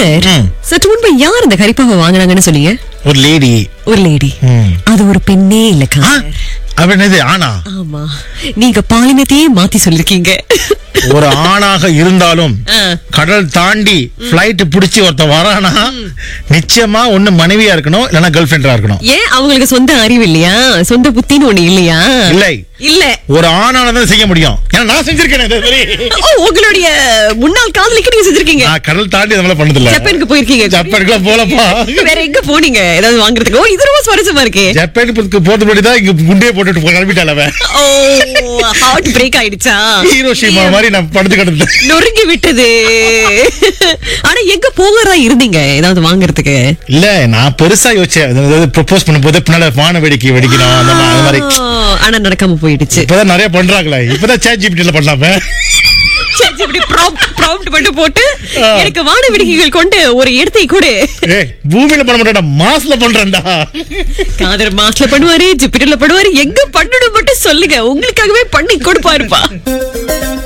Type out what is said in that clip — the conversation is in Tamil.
காதர் ம். சற்று முன்பு யார் அந்த கரிப்பாக வாங்குனாங்கன்னு சொன்னீங்க ஒரு லேடி ஒரு லேடி ம். அது ஒரு பெண்ணே இல்ல காதர் அப்ப என்னது ஆனா ஆமா நீங்க பாலினத்தையே மாத்தி சொல்லிருக்கீங்க ஒரு ஆணாக இருந்தாலும் ஆ. கடல் தாண்டி பிளைட் பிடிச்சி ஒருத்தன் வரானா நிச்சயமா ஒண்ணு மனைவியா இருக்கணும் இல்லனா கேர்ள் ஃபிரெண்டா இருக்கணும் ஏன் அவங்களுக்கு சொந்த அறிவு இல்லையா சொந்த புத்தின்னு ஒண்ணு இல்லையா இல்லை இல்ல ஒரு ஆணானதான் செய்ய முடியும் ஏன்னா நான் செஞ்சிருக்கேன் இது சரி. ஓ உங்களுடைய முன்னாள் காதலிக்கு நீங்க செஞ்சிருக்கீங்க நான் கடல் தாண்டி அதனால பண்ணது இல்ல ஜப்பானுக்கு போயிருக்கீங்க ஜப்பானுக்குலாம் போலப்பா வேற எங்க போனீங்க ஏதாவது வாங்குறதுக்கு ஓ இது ரொம்ப சுவாரஸ்யமா இருக்கே ஜப்பானுக்கு போறது முன்னாடி தான் இங்க குண்டே போட்டுட்டு கிளம்பிட்டாள் அவன் ஓ ஹார்ட் பிரேக் ஆயிடுச்சா ஹீரோஷிமா மாதிரி நான் படுத்து கிடந்தேன் நொறுங்கி விட்டது ஆனா எங்க போகிறதா இருந்தீங்க ஏதாவது வாங்குறதுக்கு இல்ல நான் பெருசா யோசிச்சேன் அதாவது ப்ரொபோஸ் பண்ணும்போது பின்னால வான வேடிக்கை வெடிக்கணும் அந்த மா- அந்த மாதிரி ஆ, ஆனா நடக்காம போயிடுச்சு இப்பதான் நிறைய பண்றாங்களே இப்பதான் சேட் ஜிபிடில பண்ணலாமே சரி, இப்படி ப்ராம்ப்ட் ப்ராம்ப்ட் மட்டும் போட்டு ஆ. எனக்கு வான வெடிக்கைகள் கொண்டு ஒரு இடத்தை கொடு ஏய் பூமியில பண்ண மாட்டேன்டா மாஸ்ல பண்றேன்டா காதர் மாஸ்ல பண்ணுவாரு ஜூபிட்டர்ல பண்ணுவாரு எங்க பண்ணணும் மட்டும் சொல்லுங்க உங்களுக்காகவே பண்ணி கொடுப்பாருப்பா